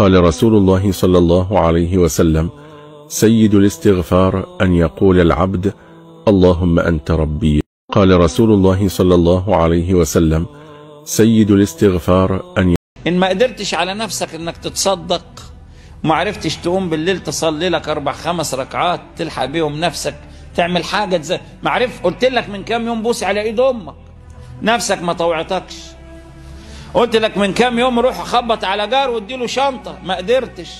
قال رسول الله صلى الله عليه وسلم سيد الاستغفار أن يقول العبد اللهم أنت ربي قال رسول الله صلى الله عليه وسلم سيد الاستغفار أن ان ما قدرتش على نفسك انك تتصدق ما عرفتش تقوم بالليل تصلي لك اربع خمس ركعات تلحق بيهم نفسك تعمل حاجه زي ما عرف قلت لك من كام يوم بوس على ايد امك نفسك ما طوعتكش قلت لك من كام يوم روح خبط على جار واديله شنطه ما قدرتش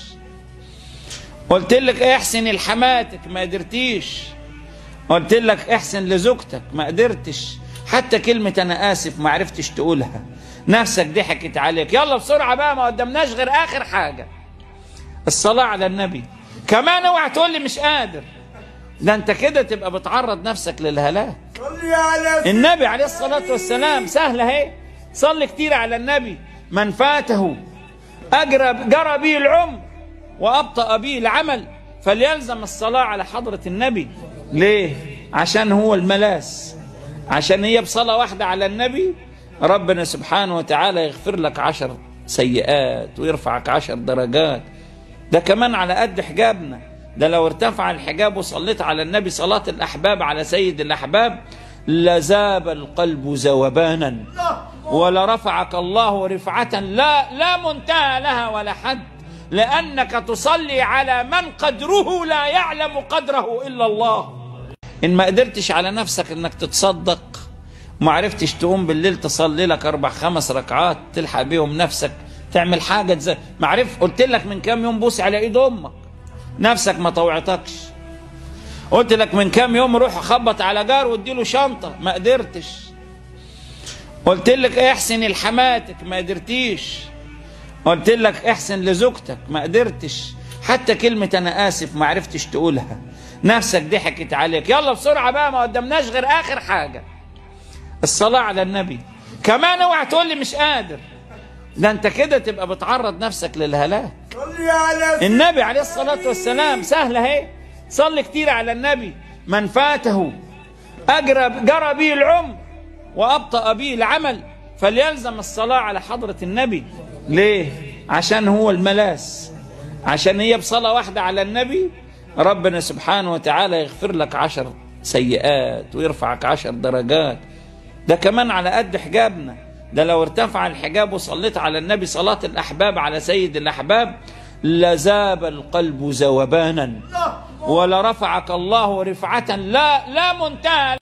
قلت لك احسن لحماتك ما قدرتيش قلت لك احسن لزوجتك ما قدرتش حتى كلمة أنا آسف ما عرفتش تقولها نفسك ضحكت عليك يلا بسرعة بقى ما قدمناش غير آخر حاجة الصلاة على النبي كمان اوعى تقول لي مش قادر ده انت كده تبقى بتعرض نفسك للهلاك صلي على النبي عليه الصلاة والسلام سهلة اهي صلي كتير على النبي من فاته أجرى جرى به العمر وأبطأ به العمل فليلزم الصلاة على حضرة النبي ليه؟ عشان هو الملاس عشان هي بصلاة واحدة على النبي ربنا سبحانه وتعالى يغفر لك عشر سيئات ويرفعك عشر درجات ده كمان على قد حجابنا ده لو ارتفع الحجاب وصليت على النبي صلاة الأحباب على سيد الأحباب لذاب القلب ذوبانا ولرفعك الله رفعة لا لا منتهى لها ولا حد لأنك تصلي على من قدره لا يعلم قدره إلا الله إن ما قدرتش على نفسك إنك تتصدق ما عرفتش تقوم بالليل تصلي لك أربع خمس ركعات تلحق بيهم نفسك تعمل حاجة زي ما عرف قلت لك من كام يوم بوس على إيد أمك نفسك ما طوعتكش قلت لك من كام يوم روح خبط على جار واديله شنطة ما قدرتش قلت لك احسن لحماتك ما قدرتيش قلت لك احسن لزوجتك ما قدرتش حتى كلمة أنا آسف ما عرفتش تقولها نفسك ضحكت عليك يلا بسرعة بقى ما قدمناش غير آخر حاجة الصلاة على النبي كمان اوعى تقول لي مش قادر ده انت كده تبقى بتعرض نفسك للهلاك صلي على النبي عليه الصلاة والسلام سهلة اهي صلي كتير على النبي من فاته أجرى جرى به العمر وأبطأ به العمل فليلزم الصلاة على حضرة النبي ليه؟ عشان هو الملاس عشان هي بصلاة واحدة على النبي ربنا سبحانه وتعالى يغفر لك عشر سيئات ويرفعك عشر درجات ده كمان على قد حجابنا ده لو ارتفع الحجاب وصليت على النبي صلاة الأحباب على سيد الأحباب لذاب القلب ذوبانا ولرفعك الله رفعة لا لا منتهى